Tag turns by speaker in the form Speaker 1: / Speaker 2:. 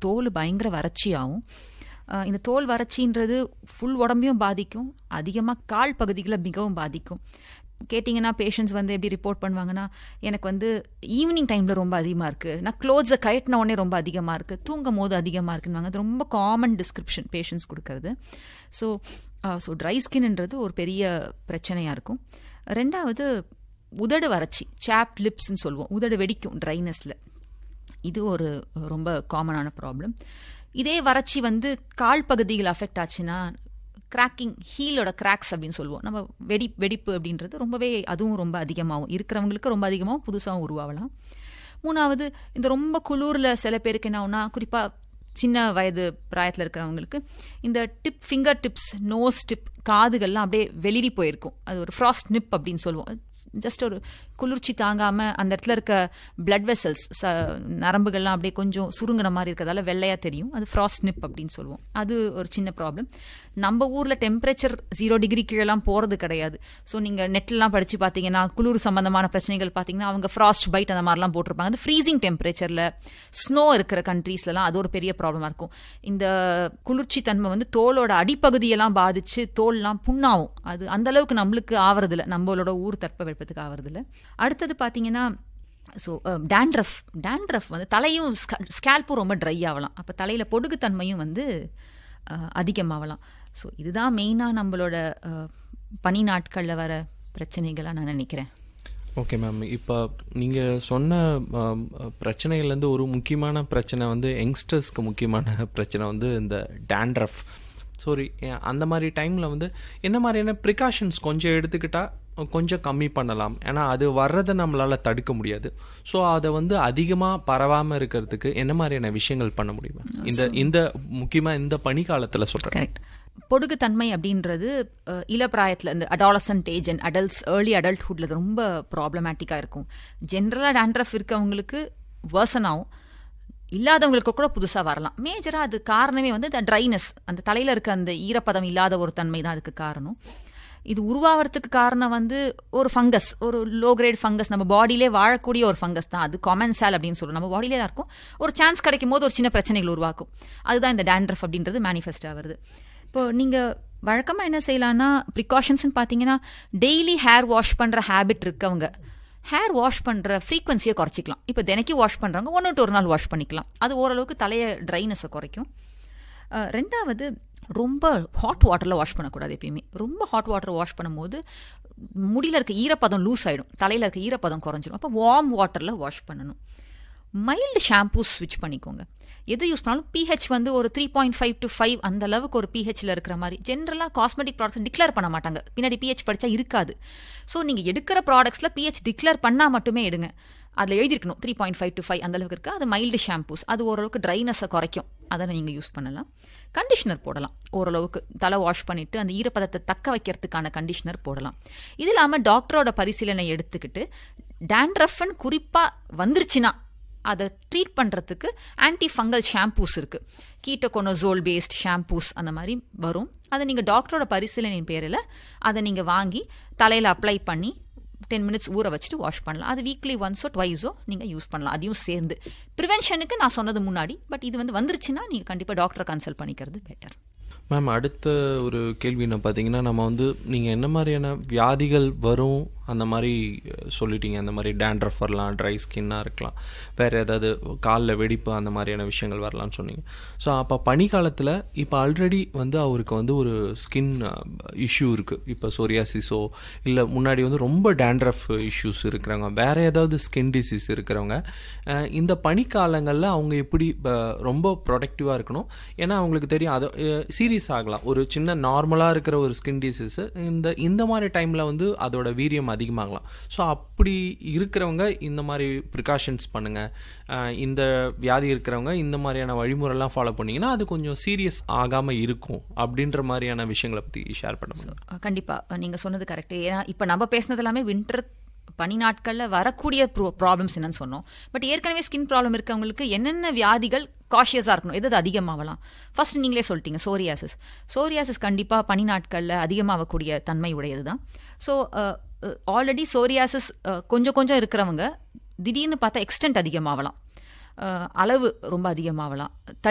Speaker 1: தோல் பயங்கர வறட்சியாகும் அஹ் இந்த தோல் வறட்சின்றது ஃபுல் உடம்பையும் பாதிக்கும் அதிகமாக கால் பகுதிகளை மிகவும் பாதிக்கும் கேட்டிங்கன்னா பேஷண்ட்ஸ் வந்து எப்படி ரிப்போர்ட் பண்ணுவாங்கன்னா எனக்கு வந்து ஈவினிங் டைமில் ரொம்ப அதிகமாக இருக்குது நான் க்ளோத்ஸை கயட்டின உடனே ரொம்ப அதிகமாக இருக்குது தூங்கும் போது அதிகமாக இருக்குன்னு அது ரொம்ப காமன் டிஸ்கிரிப்ஷன் பேஷண்ட்ஸ் கொடுக்கறது ஸோ ஸோ ட்ரை ஸ்கின்ன்றது ஒரு பெரிய பிரச்சனையாக இருக்கும் ரெண்டாவது உதடு வறட்சி சாப் லிப்ஸ்ன்னு சொல்லுவோம் உதடு வெடிக்கும் ட்ரைனஸில் இது ஒரு ரொம்ப காமனான ப்ராப்ளம் இதே வறட்சி வந்து கால் பகுதியில் அஃபெக்ட் ஆச்சுன்னா கிராக்கிங் ஹீலோட கிராக்ஸ் அப்படின்னு சொல்லுவோம் நம்ம வெடி வெடிப்பு அப்படின்றது ரொம்பவே அதுவும் ரொம்ப அதிகமாகும் இருக்கிறவங்களுக்கு ரொம்ப அதிகமாகவும் புதுசாகவும் உருவாகலாம் மூணாவது இந்த ரொம்ப குளிரில் சில பேருக்கு என்ன ஆகும்னா குறிப்பாக சின்ன வயது பிராயத்தில் இருக்கிறவங்களுக்கு இந்த tip finger tips nose tip காதுகள்லாம் அப்படியே வெளிரி போயிருக்கும் அது ஒரு ஃப்ராஸ்ட் நிப் அப்படின்னு சொல்லுவோம் ஜஸ்ட் ஒரு குளிர்ச்சி தாங்காமல் அந்த இடத்துல இருக்க பிளட் வெசல்ஸ் ச நரம்புகள்லாம் அப்படியே கொஞ்சம் சுருங்கின மாதிரி இருக்கிறதால வெள்ளையாக தெரியும் அது ஃப்ராஸ்ட் நிப் அப்படின்னு சொல்லுவோம் அது ஒரு சின்ன ப்ராப்ளம் நம்ம ஊரில் டெம்பரேச்சர் ஜீரோ டிகிரி கீழெல்லாம் போகிறது கிடையாது ஸோ நீங்கள் நெட்லாம் படித்து பார்த்தீங்கன்னா குளிர் சம்பந்தமான பிரச்சனைகள் பார்த்தீங்கன்னா அவங்க ஃப்ராஸ்ட் பைட் அந்த மாதிரிலாம் போட்டிருப்பாங்க அது ஃப்ரீசிங் டெம்பரேச்சரில் ஸ்னோ இருக்கிற கண்ட்ரீஸ்லலாம் அது ஒரு பெரிய ப்ராப்ளமாக இருக்கும் இந்த குளிர்ச்சி தன்மை வந்து தோலோட அடிப்பகுதியெல்லாம் பாதித்து தோல்லாம் புண்ணாகும் அது அந்த அளவுக்கு நம்மளுக்கு ஆவறதில்ல நம்மளோட ஊர் தட்பவெப்பத்துக்கு ஆவறதில்ல அடுத்தது பார்த்தீங்கன்னா ஸோ டேண்ட்ரஃப் டேண்ட்ரஃப் வந்து தலையும் ஸ்கேல்ப்பும் ரொம்ப ட்ரை ஆகலாம் அப்போ தலையில் பொடுகுத்தன்மையும் வந்து அஹ், அதிகமாகலாம் ஸோ இதுதான் மெயினாக நம்மளோட அஹ், பனி நாட்களில் வர பிரச்சனைகளாக நான் நினைக்கிறேன்
Speaker 2: ஓகே மேம் இப்போ நீங்கள் சொன்ன ஆம், பிரச்சனைகள்லேருந்து ஒரு முக்கியமான பிரச்சனை வந்து யங்ஸ்டர்ஸ்க்கு முக்கியமான பிரச்சனை வந்து இந்த டேண்ட்ரஃப் சாரி அந்த மாதிரி டைமில் வந்து என்ன மாதிரியான ப்ரிகாஷன்ஸ் கொஞ்சம் எடுத்துக்கிட்டால் கொஞ்சம் கம்மி பண்ணலாம் ஏன்னா அது வர்றதை நம்மளால் தடுக்க முடியாது ஸோ அதை வந்து அதிகமாக பரவாமல் இருக்கிறதுக்கு என்ன மாதிரியான விஷயங்கள் பண்ண முடியும் இந்த இந்த முக்கியமாக இந்த பனிக்காலத்தில் சொல்கிறேன்
Speaker 1: கரெக்ட் பொடுகுத்தன்மை அப்படின்றது அஹ், இளப்பிராயத்தில் இந்த adolescent age and adults early அடல்ட்ஹுட்ல ரொம்ப ப்ராப்ளமேட்டிக்காக இருக்கும் ஜென்ரலாக டேண்ட்ரஃப் இருக்கவங்களுக்கு வேர்சன் ஆகும் இல்லாதவங்களுக்கு கூட புதுசாக வரலாம் மேஜராக அது காரணமே வந்து இந்த ட்ரைனஸ் அந்த தலையில் இருக்க அந்த ஈரப்பதம் இல்லாத ஒரு தன்மை தான் அதுக்கு காரணம் இது உருவாகிறதுக்கு காரணம் வந்து ஒரு ஃபங்கஸ் ஒரு லோ கிரேட் ஃபங்கஸ் நம்ம பாடியிலே வாழக்கூடிய ஒரு ஃபங்கஸ் தான் அது காமன் சேல் அப்படின்னு சொல்லுவோம் நம்ம பாடியிலே தான் இருக்கும் ஒரு சான்ஸ் கிடைக்கும் போது ஒரு சின்ன பிரச்சனைகள் உருவாக்கும் அதுதான் இந்த டேண்ட்ரஃப் அப்படின்றது மேனிஃபெஸ்ட் ஆகுது இப்போ நீங்கள் வழக்கமாக என்ன செய்யலாம்னா ப்ரிகாஷன்ஸ்னு பார்த்தீங்கன்னா டெய்லி ஹேர் வாஷ் பண்ணுற ஹேபிட் இருக்கவங்க ஹேர் வாஷ் பண்ணுற ஃப்ரீக்வன்சியை குறைச்சிக்கலாம் இப்போ தினைக்கும் வாஷ் பண்ணுறவங்க ஒன்று விட்டு ஒரு நாள் வாஷ் பண்ணிக்கலாம் அது ஓரளவுக்கு தலையை ட்ரைனஸை குறைக்கும் அஹ், ரெண்டாவது ரொம்ப ஹாட் வாட்டரில் வாஷ் பண்ணக்கூடாது எப்பயுமே ரொம்ப ஹாட் வாட்டர் வாஷ் பண்ணும்போது முடியல இருக்க ஈரப்பதம் லூஸ் ஆகிடும் தலையில் இருக்க ஈரப்பதம் குறைஞ்சிரும் அப்போ வார்ம் வாட்டரில் வாஷ் பண்ணணும் மைல்டு ஷாம்பூஸ் ஸ்விட்ச் பண்ணிக்கோங்க எது யூஸ் பண்ணாலும் பிஹெச் வந்து ஒரு three point five to five அந்த அளவுக்கு ஒரு பிஹெச்ல இருக்கிற மாதிரி ஜென்ரலாக காஸ்மெட்டிக் ப்ராடக்ட்ஸ் டிக்ளேர் பண்ண மாட்டாங்க பின்னாடி பிஹெச் படிச்சா இருக்காது ஸோ நீங்கள் எடுக்கிற ப்ராடக்ட்ஸில் பிஹெச் டிக்ளேர் பண்ணால் மட்டுமே எடுங்க அதில் எழுதிருக்கணும் three point five to five அந்த அளவுக்கு இருக்குது அது மைல்டு ஷாம்பூஸ் அது ஓரளவுக்கு ட்ரைனஸை குறைக்கும் அதை நீங்கள் யூஸ் பண்ணலாம் கண்டிஷனர் போடலாம் ஓரளவுக்கு தலை வாஷ் பண்ணிவிட்டு அந்த ஈரப்பதத்தை தக்க வைக்கிறதுக்கான கண்டிஷனர் போடலாம் இது இல்லாமல் டாக்டரோட பரிசீலனை எடுத்துக்கிட்டு டேண்ட்ரஃப்னு குறிப்பாக வந்துருச்சுன்னா அதை ட்ரீட் பண்ணுறதுக்கு ஆன்டி ஃபங்கல் ஷாம்பூஸ் இருக்குது கீட்டோகோனோசோல் பேஸ்ட் ஷாம்பூஸ் அந்த மாதிரி வரும் அதை நீங்கள் டாக்டரோட பரிசீலனையின் பேரில் அதை நீங்கள் வாங்கி தலையில் அப்ளை பண்ணி டென் மினிட்ஸ் ஊற வச்சுட்டு வாஷ் பண்ணலாம் அது வீக்லி ஒன்ஸோ ட்வைஸோ நீங்கள் யூஸ் பண்ணலாம் அதையும் சேர்ந்து ப்ரிவென்ஷனுக்கு நான் சொன்னது முன்னாடி பட் இது வந்து வந்துருச்சுன்னா நீங்கள் கண்டிப்பாக டாக்டரை கன்சல்ட் பண்ணிக்கிறது பெட்டர்
Speaker 2: மேம் அடுத்த ஒரு கேள்வி என்ன பார்த்தீங்கன்னா நம்ம வந்து நீங்கள் என்ன மாதிரியான வியாதிகள் வரும் அந்த மாதிரி அஹ், சொல்லிட்டீங்க அந்த மாதிரி டேண்ட்ரஃப் வரலாம் ட்ரை ஸ்கின்னாக இருக்கலாம் வேறு ஏதாவது காலில் வெடிப்பு அந்த மாதிரியான விஷயங்கள் வரலாம்னு சொன்னீங்க ஸோ அப்போ பனிக்காலத்தில் இப்போ ஆல்ரெடி வந்து அவருக்கு வந்து ஒரு ஸ்கின் இஷ்யூ இருக்குது இப்போ சோரியாசிஸோ இல்லை முன்னாடி வந்து ரொம்ப டேண்ட்ரஃப் இஷ்யூஸ் இருக்கிறவங்க வேறு ஏதாவது ஸ்கின் டிசீஸ் இருக்கிறவங்க அஹ், இந்த பனிக்காலங்களில் அவங்க எப்படி அஹ், ரொம்ப ப்ரொடக்டிவாக இருக்கணும் ஏன்னா அவங்களுக்கு தெரியும் அது சீரியஸ் ஆகலாம் ஒரு சின்ன நார்மலாக இருக்கிற ஒரு ஸ்கின் டிசீஸ் இந்த இந்த மாதிரி டைமில் வந்து அதோட வீரியம் அதிகமாகலாம் ஸோ அப்படி இருக்கிறவங்க இந்த மாதிரி ப்ரிகாஷன்ஸ் பண்ணுங்கள் இந்த வியாதி இருக்கிறவங்க இந்த மாதிரியான வழிமுறைலாம் ஃபாலோ பண்ணிங்கன்னா அது கொஞ்சம் சீரியஸ் ஆகாமல் இருக்கும் அப்படின்ற மாதிரியான விஷயங்களை பற்றி ஷேர் பண்ண முடியும்
Speaker 1: கண்டிப்பாக நீங்கள் சொன்னது கரெக்டு ஏன்னா இப்போ நம்ம பேசுனது எல்லாமே வின்டர் பனி நாட்களில் வரக்கூடிய ப்ராப்ளம்ஸ் என்னன்னு சொன்னோம் பட் ஏற்கனவே ஸ்கின் ப்ராப்ளம் இருக்கவங்களுக்கு என்னென்ன வியாதிகள் காஷியஸாக இருக்கணும் எது எது அதிகமாகலாம் ஃபர்ஸ்ட் நீங்களே சொல்லிட்டீங்க சோரியாசிஸ் சோரியாசிஸ் கண்டிப்பாக பனி நாட்களில் அதிகமாகக்கூடிய தன்மை உடையது தான் ஸோ ஆல்ரெடி சோரியாசிஸ் கொஞ்சம் கொஞ்சம் இருக்கிறவங்க திடீர்னு பார்த்தா எக்ஸ்டென்ட் அதிகமாகலாம் அஹ், அளவு ரொம்ப அதிகமாகலாம்